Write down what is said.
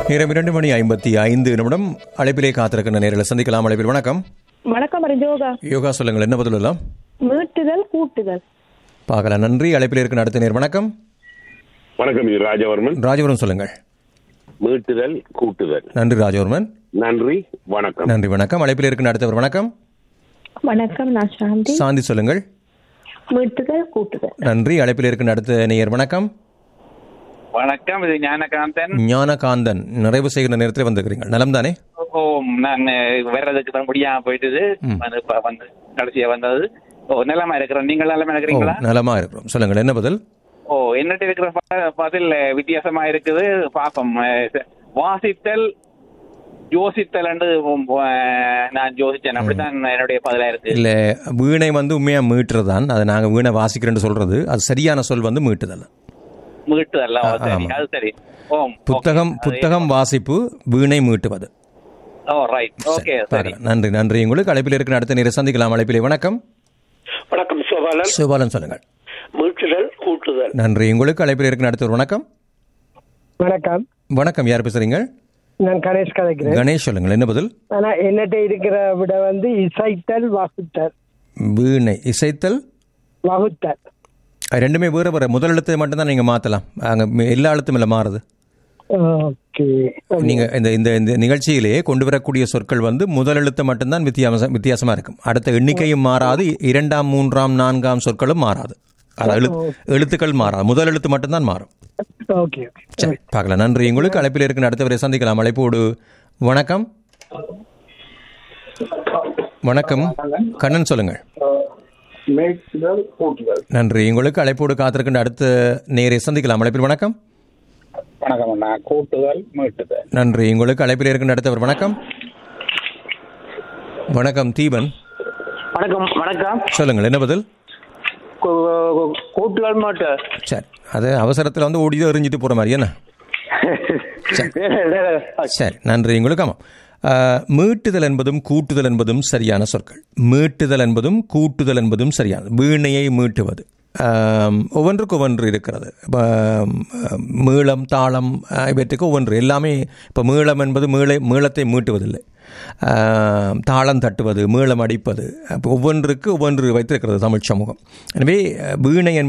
நேரம் இரண்டு மணி ஐம்பத்தி ஐந்து நிமிடம் அழைப்பிலே காத்திருக்கின்ற நேரில் சந்திக்கலாம் அழைப்பில் வணக்கம் வணக்கம் யோகா யோகா சொல்லுங்கள் என்ன பதில் எல்லாம் மீட்டுதல் கூட்டுதல் பார்க்கலாம் நன்றி அழைப்பில் இருக்கிற அடுத்த நேர் வணக்கம் வணக்கம் இது ராஜவர்மன் ராஜபுரம் சொல்லுங்கள் மீட்டுதல் கூட்டுதல் நன்றி ராஜவர்மன் நன்றி வணக்கம் நன்றி வணக்கம் அழைப்பில் இருக்கிற அடுத்தவர் வணக்கம் வணக்கம் நான் சாந்தி சாந்தி சொல்லுங்கள் மீட்டுதல் கூட்டுதல் நன்றி அழைப்பில் இருக்கிற அடுத்த நேயர் வணக்கம் வணக்கம் இது ஞானகாந்தன் ஞானகாந்தன் நிறைவு செய்கிற நேரத்தில் வந்திருக்கிறீங்க நலம் தானே ஓ நான் அஹ், வர்றதுக்கு தான் முடியாம போயிட்டுது வந்து இப்ப வந்து கடைசியா வந்தது ஓ நிலமா இருக்கிறேன் நீங்கள் நிலமா ஓ இருக்கிறீங்களா நலமா இருக்கிறோம் சொல்லுங்கள் என்ன பதில் ஓ என்னட்டு இருக்கிற ப- பதில் அஹ், வித்தியாசமா இருக்குது பாப்போம் அஹ், ச- வாசித்தல் யோசித்தல் நான் யோசிச்சேன் அப்படித்தான் என்னுடைய பதிலா இருக்கு இல்ல வீணை வந்து உண்மையா மீட்டுறது தான் அதை நாங்க வீணை வாசிக்கிறேன்னு சொல்றது அது சரியான சொல் வந்து மீட்டுதல் மீட்டுதல்ல ஓ, சரி ஆமா. அது சரி ஓ புத்தகம் புத்தகம் வாசிப்பு வீணை மீட்டுவது ஓ ரைட் ஓகே சரி பார்க்கலாம். நன்றி நன்றி உங்களுக்கு அழைப்பில் இருக்கிற அடுத்த நேரம் சந்திக்கலாம் அழைப்பிலே வணக்கம் வணக்கம் சோபாலன் சிவபாலன் சொல்லுங்கள் மீட்டுதல் கூட்டுதல் நன்றி உங்களுக்கு அழைப்பில் இருக்கிற அடுத்த ஒரு வணக்கம் வணக்கம் வணக்கம் யார் பேசுறீங்க நான் கணேஷ் கதைக்கிறேன் கணேஷ் சொல்லுங்கள் என்ன பதில் ஆனா என்னட்ட இருக்கிற விட வந்து இசைத்தல் வகுத்தல் வீணை இசைத்தல் வகுத்தல் அது ரெண்டுமே வேற வேற முதல் எழுத்தை மட்டும்தான் நீங்க மாத்தலாம் அங்க ம- எல்லா எழுத்தும் இல்லை மாறுது ஓகே நீங்க இந்த இந்த இந்த நிகழ்ச்சியிலேயே கொண்டு வரக்கூடிய சொற்கள் வந்து முதல் எழுத்து மட்டும்தான் வித்தியாசம் வித்தியாசமா இருக்கும் அடுத்த எண்ணிக்கையும் மாறாது இரண்டாம் மூன்றாம் நான்காம் சொற்களும் மாறாது அது எழு எழுத்துக்கள் மாறாது முதல் எழுத்து மட்டும்தான் மாறும் ஓகே ஓகே சரி பார்க்கலாம் நன்றி உங்களுக்கு அழைப்பில் இருக்கிற அடுத்தவரை சந்திக்கலாம் அழைப்போடு வணக்கம் வணக்கம் கண்ணன் சொல்லுங்கள் மீட்டுதல் கூட்டுதல் நன்றி உங்களுக்கு அழைப்போடு காத்திருக்கின்ற அடுத்த நேரை சந்திக்கலாம் அழைப்பில் வணக்கம் வணக்கம் அண்ணா கூட்டுதல் மீட்டுதல் நன்றி உங்களுக்கு அழைப்பில் இருக்கின்ற அடுத்தவர் வணக்கம் வணக்கம் தீபன் வணக்கம் வணக்கம் சொல்லுங்கள் என்ன பதில் கூ- கூட்டுதல் மாட்டு சரி அது அவசரத்தில் வந்து ஓடி எறிஞ்சிட்டு போகிற மாதிரி என்ன சரி நன்றி உங்களுக்கு ஆமாம் ஆஹ், மீட்டுதல் என்பதும் கூட்டுதல் என்பதும் சரியான சொற்கள் மீட்டுதல் என்பதும் கூட்டுதல் என்பதும் சரியானது வீணையை மீட்டுவது ஆம், ஒவ்வொன்றுக்கு ஒவ்வொன்று இருக்கிறது இப்ப, ஆம், மீளம் தாளம் ஆஹ், இவற்றுக்கு ஒவ்வொன்று எல்லாமே இப்போ மீளம் என்பது மீளை மீளத்தை மீட்டுவதில்லை ஆம், தாளம் தட்டுவது மீளம் அடிப்பது அப்போ ஒவ்வொன்றுக்கு ஒவ்வொன்று வைத்திருக்கிறது தமிழ் சமூகம் எனவே வீணை என்பது